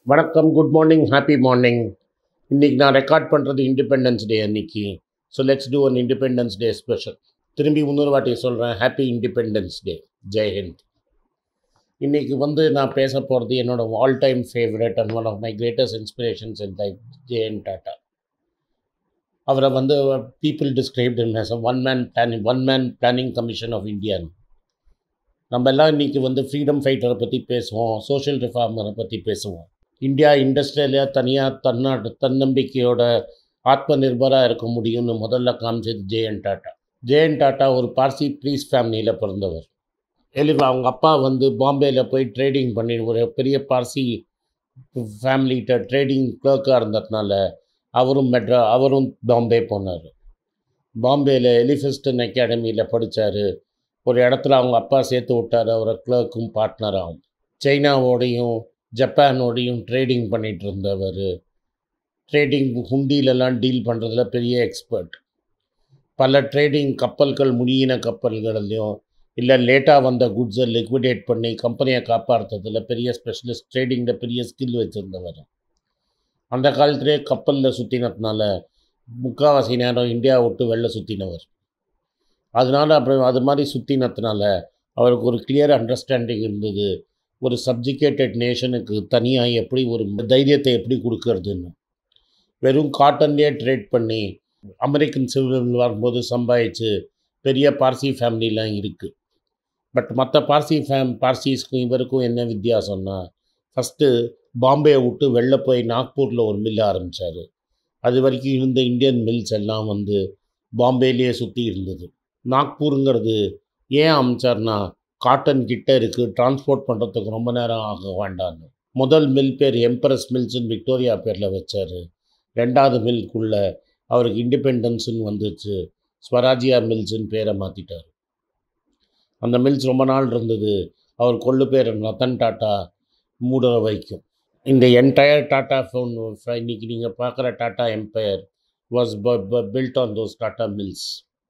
வணக்கம் good morning happy morning இன்றைக்கி நான் ரெக்கார்ட் பண்ணுறது இண்டிபெண்டன்ஸ் டே அன்னைக்கு so let's do an independence day special திரும்பி இன்னொரு வாட்டி சொல்கிறேன் ஹாப்பி இண்டிபெண்டன்ஸ் டே ஜெய்ஹிந்த் இன்றைக்கி வந்து நான் பேச போகிறது என்னோட all time favourite and one of my greatest inspirations in life JN Tata அவரை வந்து people described him as one man planning one man planning commission of இந்தியான்னு நம்ம எல்லாம் இன்றைக்கி வந்து ஃப்ரீடம் ஃபைட்டரை பற்றி பேசுவோம் சோஷியல் ரிஃபார்மரை பற்றி பேசுவோம் இந்தியா இண்டஸ்ட்ரியலியாக தனியாக தன்னாட்டு தன்னம்பிக்கையோட ஆத்ம நிர்பராக இருக்க முடியும்னு முதல்ல காமிச்சது ஜேஎன் டாட்டா ஜேஎன் டாட்டா ஒரு பார்சி ப்ரீஸ் ஃபேமிலியில் பிறந்தவர் எலிவா அவங்க அப்பா வந்து பாம்பேயில் போய் ட்ரேடிங் பண்ணி ஒரு பெரிய பார்சி ஃபேமிலிகிட்ட ட்ரேடிங் கிளர்க்காக இருந்ததுனால அவரும் மெட்ரா அவரும் பாம்பே போனார் பாம்பேயில் எலிஃபிஸ்டன் அகாடமியில் படித்தார் ஒரு இடத்துல அவங்க அப்பா சேர்த்து விட்டார் அவரை கிளர்க்கும் பார்ட்னராகவும் சைனாவோடையும் ஜப்பானோடையும் ட்ரேடிங் பண்ணிகிட்டு இருந்தவர் ட்ரேடிங் ஹுண்டிலெல்லாம் டீல் பண்ணுறதுல பெரிய எக்ஸ்பர்ட் பல ட்ரேடிங் கப்பல்கள் முனியின கப்பல்கள்லையும் இல்லை லேட்டாக வந்த குட்ஸை லிக்விடேட் பண்ணி கம்பெனியை காப்பாற்றுறதுல பெரிய ஸ்பெஷலிஸ்ட் ட்ரேடிங்கில் பெரிய ஸ்கில் வச்சுருந்தவர் அந்த காலத்திலே கப்பலில் சுற்றினதுனால முக்கால்வாசி நேரம் இந்தியா விட்டு வெளில சுற்றினவர் அதனால் அப்புறம் அது மாதிரி சுற்றினதுனால அவருக்கு ஒரு கிளியர் அண்டர்ஸ்டாண்டிங் இருந்தது ஒரு சப்ஜிகேட்டட் நேஷனுக்கு தனியாக எப்படி ஒரு தைரியத்தை எப்படி கொடுக்கறதுன்னு வெறும் காட்டன்லேயே ட்ரேட் பண்ணி அமெரிக்கன் சிவில் வரும்போது சம்பாதிச்சு பெரிய பார்சி ஃபேமிலிலாம் இருக்குது பட் மற்ற பார்சி ஃபேம் பார்சிஸ்க்கும் இவருக்கும் என்ன வித்தியாசம்னா ஃபஸ்ட்டு பாம்பே விட்டு வெளில போய் நாக்பூரில் ஒரு மில் ஆரம்பித்தார் அது வரைக்கும் இருந்த இந்தியன் மில்ஸ் எல்லாம் வந்து பாம்பேலேயே சுற்றி இருந்தது நாக்பூருங்கிறது ஏன் அமைச்சார்னா காட்டன் கிட்ட இருக்குது டிரான்ஸ்போர்ட் பண்ணுறதுக்கு ரொம்ப நேரம் ஆக வேண்டான்னு முதல் மில் பேர் எம்பரஸ் மில்ஸ்னு விக்டோரியா பேரில் வச்சார் ரெண்டாவது மில்க்குள்ளே அவருக்கு இண்டிபெண்டன்ஸுன்னு வந்துச்சு ஸ்வராஜியா மில்ஸுன்னு பேரை மாற்றிட்டார் அந்த மில்ஸ் ரொம்ப நாள் இருந்தது அவர் கொள்ளு பேர் ரத்தன் டாட்டா மூடுற வைக்கும் இந்த என்டையர் டாட்டா ஃபோன் இன்னைக்கு நீங்கள் பார்க்குற Tata empire was built on those Tata mills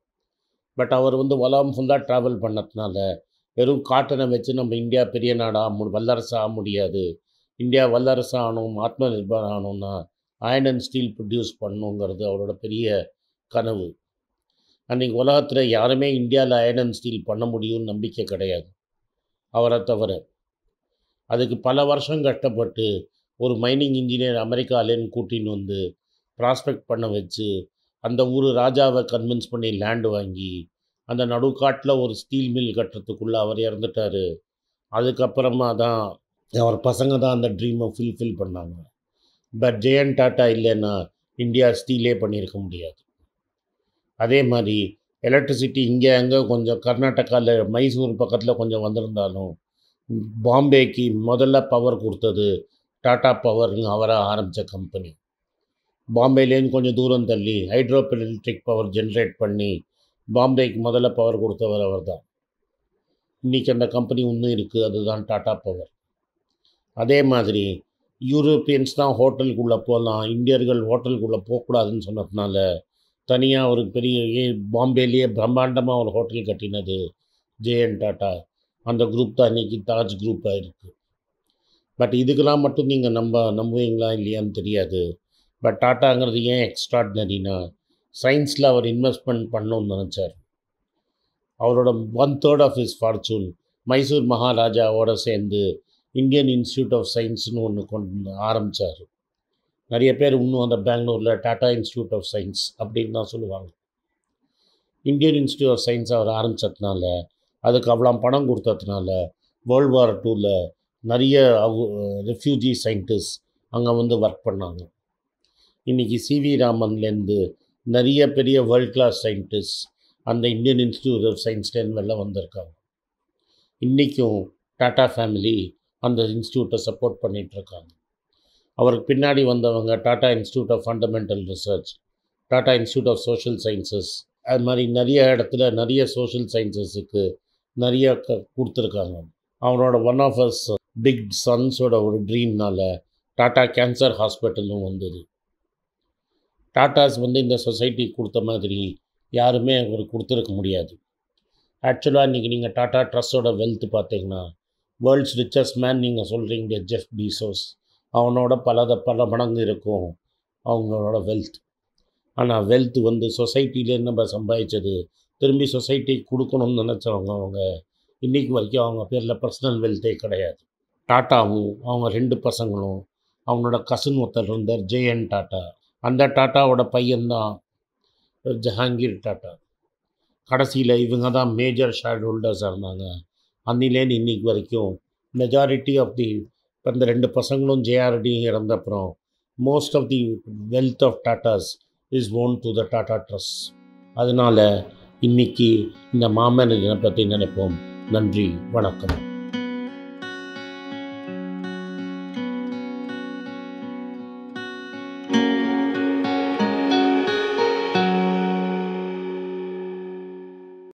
but அவர் வந்து உலகம் ஃபுல்லாக ட்ராவல் பண்ணதுனால வெறும் காட்டனை வச்சு நம்ம இந்தியா பெரிய நாடாக மு வல்லரசு ஆக முடியாது இந்தியா வல்லரசு ஆகணும் ஆத்ம நிர்பர் ஆகணும்னா அயன் அண்ட் ஸ்டீல் ப்ரொடியூஸ் பண்ணணுங்கிறது அவரோட பெரிய கனவு அன்றைக்கி உலகத்தில் யாருமே இந்தியாவில் அயன் அண்ட் ஸ்டீல் பண்ண முடியும்னு நம்பிக்கை கிடையாது அவரை தவிர அதுக்கு பல வருஷம் கஷ்டப்பட்டு ஒரு மைனிங் இன்ஜினியர் அமெரிக்காலேருந்து கூட்டின்னு வந்து ப்ராஸ்பெக்ட் பண்ண வச்சு அந்த ஊர் ராஜாவை கன்வின்ஸ் பண்ணி லேண்டு வாங்கி அந்த நடுக்காட்டில் ஒரு ஸ்டீல் மில் கட்டுறதுக்குள்ளே அவர் இறந்துட்டார் அதுக்கப்புறமா தான் அவர் பசங்க தான் அந்த ட்ரீமை ஃபில்ஃபில் பண்ணாங்க பட் ஜெயன் டாட்டா இல்லைன்னா இந்தியா ஸ்டீலே பண்ணியிருக்க முடியாது அதே மாதிரி எலக்ட்ரிசிட்டி இங்கே அங்கே கொஞ்சம் கர்நாடகாவில் மைசூர் பக்கத்தில் கொஞ்சம் வந்திருந்தாலும் பாம்பேக்கு முதல்ல பவர் கொடுத்தது டாட்டா பவர்னு அவராக ஆரம்பித்த கம்பெனி பாம்பேலேருந்து கொஞ்சம் தூரம் தள்ளி ஹைட்ரோ எலக்ட்ரிக் பவர் ஜென்ரேட் பண்ணி பாம்பேக்கு முதல்ல பவர் கொடுத்தவர் அவர் தான் இன்றைக்கி அந்த கம்பெனி இன்னும் இருக்குது அதுதான் டாட்டா பவர் அதே மாதிரி யூரோப்பியன்ஸ் தான் ஹோட்டலுக்குள்ளே போகலாம் இந்தியர்கள் ஹோட்டலுக்குள்ளே போகக்கூடாதுன்னு சொன்னதுனால தனியாக ஒரு பெரிய ஏ பாம்பேலேயே பிரம்மாண்டமாக ஒரு ஹோட்டல் கட்டினது ஜேஎன் டாட்டா அந்த குரூப் தான் இன்றைக்கி தாஜ் குரூப்பாக இருக்குது பட் இதுக்கெல்லாம் மட்டும் நீங்கள் நம்ப நம்புவீங்களா இல்லையான்னு தெரியாது பட் டாட்டாங்கிறது ஏன் எக்ஸ்ட்ராடினரினா சயின்ஸில் அவர் இன்வெஸ்ட்மெண்ட் பண்ணணும்னு நினச்சார் அவரோட one third of his fortune Mysore மகாராஜாவோட சேர்ந்து இந்தியன் இன்ஸ்டியூட் ஆஃப் சயின்ஸ்னு ஒன்று கொண்டு ஆரம்பித்தார் நிறைய பேர் இன்னும் அந்த பெங்களூரில் டாட்டா இன்ஸ்டியூட் ஆஃப் சயின்ஸ் அப்படின்னு தான் சொல்லுவாங்க இந்தியன் இன்ஸ்டியூட் ஆஃப் சயின்ஸ் அவர் ஆரம்பித்ததுனால அதுக்கு அவ்வளோ பணம் கொடுத்ததுனால வேர்ல்டு வார் டூவில் நிறைய ரெஃப்யூஜி சயின்டிஸ்ட் அங்கே வந்து ஒர்க் பண்ணாங்க இன்றைக்கி சிவி ராமன்லேருந்து நிறைய பெரிய வேர்ல்ட் கிளாஸ் சயின்டிஸ்ட் அந்த இந்தியன் இன்ஸ்டியூட் ஆஃப் சயின்ஸ்லேருந்து வெளில வந்திருக்காங்க இன்றைக்கும் டாட்டா ஃபேமிலி அந்த இன்ஸ்டியூட்டை சப்போர்ட் பண்ணிகிட்ருக்காங்க அவருக்கு பின்னாடி வந்தவங்க Tata institute of fundamental research Tata institute of social sciences அது மாதிரி நிறைய இடத்துல நிறைய சோஷியல் சயின்சஸுக்கு நிறைய க கொடுத்துருக்காங்க அவரோட ஒன் ஆஃப் அஸ் பிக் சன்ஸோட ஒரு ட்ரீம்னால் டாட்டா கேன்சர் ஹாஸ்பிட்டலும் வந்தது டாட்டாஸ் வந்து இந்த சொசைட்டி கொடுத்த மாதிரி யாருமே அவருக்கு கொடுத்துருக்க முடியாது ஆக்சுவலாக இன்றைக்கி நீங்கள் டாட்டா ட்ரஸ்டோட வெல்த் பார்த்தீங்கன்னா வேர்ல்ட்ஸ் ரிச்சஸ்ட் மேன் நீங்கள் சொல்கிறீங்க ஜெஃப் பீசோஸ் அவனோட பல பல மடங்கு இருக்கும் அவங்களோட வெல்த் ஆனால் வெல்த் வந்து சொசைட்டிலே நம்ம சம்பாதிச்சது திரும்பி சொசைட்டி கொடுக்கணும்னு நினச்சவங்க அவங்க இன்றைக்கி வரைக்கும் அவங்க பேரில் பர்சனல் வெல்த்தே கிடையாது டாட்டாவும் அவங்க ரெண்டு பசங்களும் அவனோட கசின் ஒருத்தர் இருந்தார் ஜேஎன் டாட்டா அந்த டாட்டாவோட பையன்தான் ஜஹாங்கீர் டாட்டா கடைசியில் இவங்க தான் மேஜர் ஷேர் ஹோல்டர்ஸாக இருந்தாங்க அன்னிலேருந்து இன்னைக்கு வரைக்கும் மெஜாரிட்டி ஆஃப் தி இப்போ இந்த ரெண்டு பசங்களும் ஜேஆர்டி இறந்தப்புறம் most of the wealth of Tatas is own to the Tata trust அதனால் இன்னைக்கு இந்த மாமேனேஜனை பற்றி நினைப்போம் நன்றி வணக்கம்